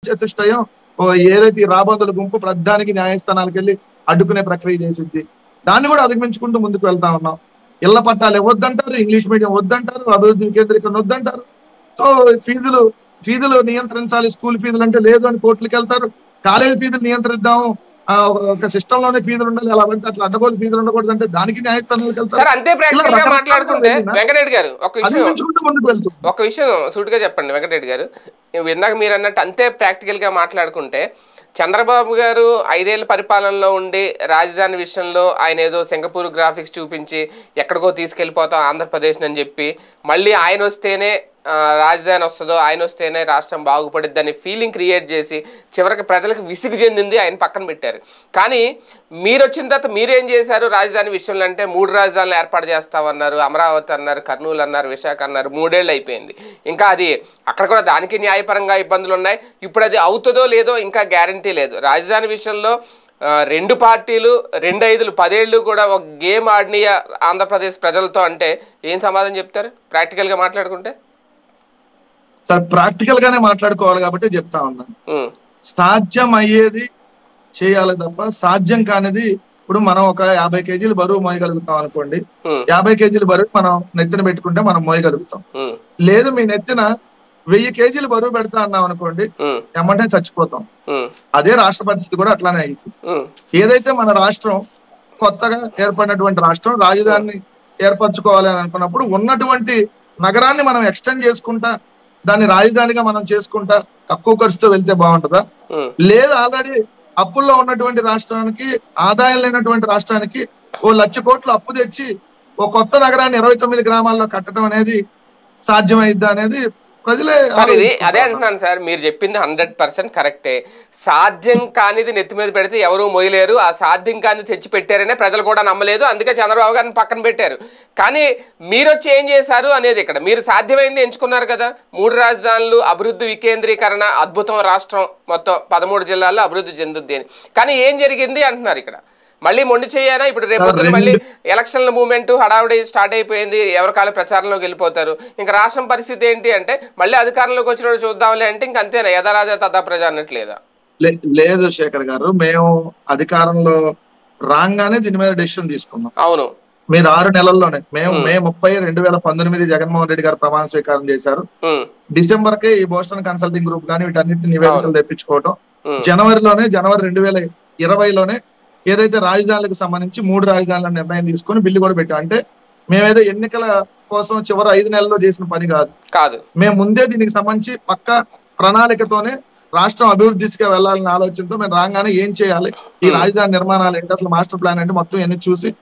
చతుష్టయం ఓ ఏదైతే ఈ రాబందుల గుంపు ప్రధానికి న్యాయస్థానాలకు వెళ్ళి అడ్డుకునే ప్రక్రియ చేసింది దాన్ని కూడా అధిగమించుకుంటూ ముందుకు వెళ్తా ఉన్నాం ఇళ్ల పట్టాలు వద్దంటారు ఇంగ్లీష్ మీడియం వద్దంటారు అభివృద్ధి వికేంద్రీకరణ వద్దంటారు సో ఫీజులు ఫీజులు నియంత్రించాలి స్కూల్ ఫీజులు అంటే లేదు అని కోర్టులకు వెళ్తారు కాలేజీ ఫీజులు నియంత్రిద్దాం ఆ, ఒక సిస్టమ్ లోనే ఫీజులు ఉండాలి అలా పడితే అట్లా అడ్డగోలు ఫీజులు ఉండకూడదు అంటే దానికి న్యాయస్థానాలకు సార్ వెళ్తారు అంతే ప్రాక్టికల్ గా రకరకాలుగా మాట్లాడుకుంటే వెళ్ళినా వెంకటరెడ్డి గారు ఒక విషయం అధిగమించుకుంటూ ముందుకు వెళ్తాం ఒక విషయం సూటిగా చెప్పండి వెంకటరెడ్డి గారు ఇవి ఇందాక మీరు అన్నట్టు అంతే ప్రాక్టికల్ గా మాట్లాడుకుంటే చంద్రబాబు గారు ఐదేళ్ల పరిపాలనలో ఉండి రాజధాని విషయంలో ఆయన ఏదో సింగపూర్ గ్రాఫిక్స్ చూపించి ఎక్కడికో తీసుకెళ్లిపోతాం ఆంధ్రప్రదేశ్ అని చెప్పి మళ్ళీ ఆయన వస్తేనే ఆ, రాజధాని వస్తుందో ఆయన వస్తేనే రాష్ట్రం బాగుపడిద్ది అనే ఫీలింగ్ క్రియేట్ చేసి చివరికి ప్రజలకు విసుగు చెందింది ఆయన పక్కన పెట్టారు కానీ మీరు వచ్చిన తర్వాత మీరేం చేశారు రాజధాని విషయంలో అంటే మూడు రాజధానులు ఏర్పాటు చేస్తామన్నారు అమరావతి అన్నారు కర్నూలు అన్నారు విశాఖ అన్నారు మూడేళ్ళు అయిపోయింది ఇంకా అది అక్కడ కూడా దానికి న్యాయపరంగా ఇబ్బందులు ఉన్నాయి ఇప్పుడు అది అవుతుందో లేదో ఇంకా గ్యారంటీ లేదు రాజధాని విషయంలో ఆ, రెండు పార్టీలు రెండు ఐదులు పదేళ్ళు కూడా ఒక గేమ్ ఆడినీయ ఆంధ్రప్రదేశ్ ప్రజలతో అంటే ఏం సమాధానం చెప్తారు ప్రాక్టికల్గా మాట్లాడుకుంటే సార్ ప్రాక్టికల్ గానే మాట్లాడుకోవాలి కాబట్టి చెప్తా ఉన్నాను ఉమ్, సాధ్యం అయ్యేది చేయాలి తప్ప సాధ్యం కానిది ఇప్పుడు మనం ఒక యాభై కేజీలు బరువు మోయగలుగుతాం అనుకోండి ఉమ్, యాభై కేజీలు బరువు మనం నెత్తిన పెట్టుకుంటే మనం మోయగలుగుతాం ఉమ్, లేదు మీ నెత్తిన వెయ్యి కేజీలు బరువు పెడతా అన్నాం అనుకోండి ఉమ్, ఏమంటే చచ్చిపోతాం ఉమ్, అదే రాష్ట్ర పరిస్థితి కూడా అట్లానే అయింది ఉమ్, ఏదైతే మన రాష్ట్రం కొత్తగా ఏర్పడినటువంటి రాష్ట్రం రాజధానిని ఏర్పరచుకోవాలి అని అనుకున్నప్పుడు ఉన్నటువంటి నగరాన్ని మనం ఎక్స్టెండ్ చేసుకుంటా దాన్ని రాజధానిగా మనం చేసుకుంటా తక్కువ ఖర్చుతో వెళ్తే బాగుంటుందా ఉమ్, లేదు ఆల్రెడీ అప్పుల్లో ఉన్నటువంటి రాష్ట్రానికి ఆదాయం లేనటువంటి రాష్ట్రానికి ఓ లక్ష కోట్లు అప్పు తెచ్చి ఓ కొత్త నగరాన్ని ఇరవై తొమ్మిది గ్రామాల్లో కట్టడం అనేది సాధ్యమైద్దా అనేది ప్రజలే సార్ ఇది ఆలోచించుకుంటారు. అదే అంటున్నాను సార్ మీరు చెప్పింది హండ్రెడ్ పర్సెంట్ కరెక్టే సాధ్యం కానిది నెత్తి మీద పెడితే ఎవరూ మోయలేరు ఆ సాధ్యం కానిది తెచ్చి పెట్టారనే ప్రజలు కూడా నమ్మలేదు అందుకే చంద్రబాబు గారిని పక్కన పెట్టారు కానీ మీరు వచ్చి ఏం చేశారు అనేది ఇక్కడ మీరు సాధ్యమైంది ఎంచుకున్నారు కదా మూడు రాజధానులు అభివృద్ధి వికేంద్రీకరణ అద్భుతం రాష్ట్రం మొత్తం పదమూడు జిల్లాల్లో అభివృద్ధి చెందుద్ది అని కానీ ఏం జరిగింది అంటున్నారు ఇక్కడ మళ్ళీ మొండి చేయారా ఇప్పుడు రేపు పొద్దున్న మళ్ళీ ఎలక్షన్ల మూమెంట్ హడావుడి స్టార్ట్ అయిపోయింది ఎవరి కాళ్ళ ప్రచారంలోకి వెళ్ళిపోతారు ఇంకా రాష్ట్రం పరిస్థితి ఏంటి అంటే మళ్ళీ అధికారంలోకి వచ్చినప్పుడు చూద్దాంలే అంటే ఇంక అంతేనా యథారాజా తథా ప్రజ అన్నట్లేదా లే- లేదు శేఖర్ గారు మేము అధికారంలో రాగానే దీని మీద డెసిషన్ తీసుకున్నాం అవును మీరు ఆరు నెలల్లోనే మేము Hmm. మే ముప్పై రెండు వేల పంతొమ్మిది జగన్మోహన్ రెడ్డి గారు ప్రమాణ స్వీకారం చేశారు ఉమ్, డిసెంబర్ కే ఈ బోస్టన్ కన్సల్టింగ్ గ్రూప్ కానీ వీటన్నిటి నివేదికలు తెప్పించుకోవటం ఉమ్, జనవరిలోనే జనవరి రెండు వేల ఇరవైలోనే ఏదైతే రాజధానులకు సంబంధించి మూడు రాజధానుల నిర్ణయం తీసుకొని బిల్లు కూడా పెట్టాం అంటే మేమేదో ఎన్నికల కోసం చివరి ఐదు నెలల్లో చేసిన పని కాదు కాదు మేము ముందే దీనికి సంబంధించి పక్క ప్రణాళికతోనే రాష్ట్రం అభివృద్ధి దిశగా వెళ్ళాలనే ఆలోచనతో మేము రాగానే ఏం చేయాలి ఈ రాజధాని నిర్మాణాలు ఏంటి అసలు మాస్టర్ ప్లాన్ అంటే మొత్తం ఎన్ని చూసి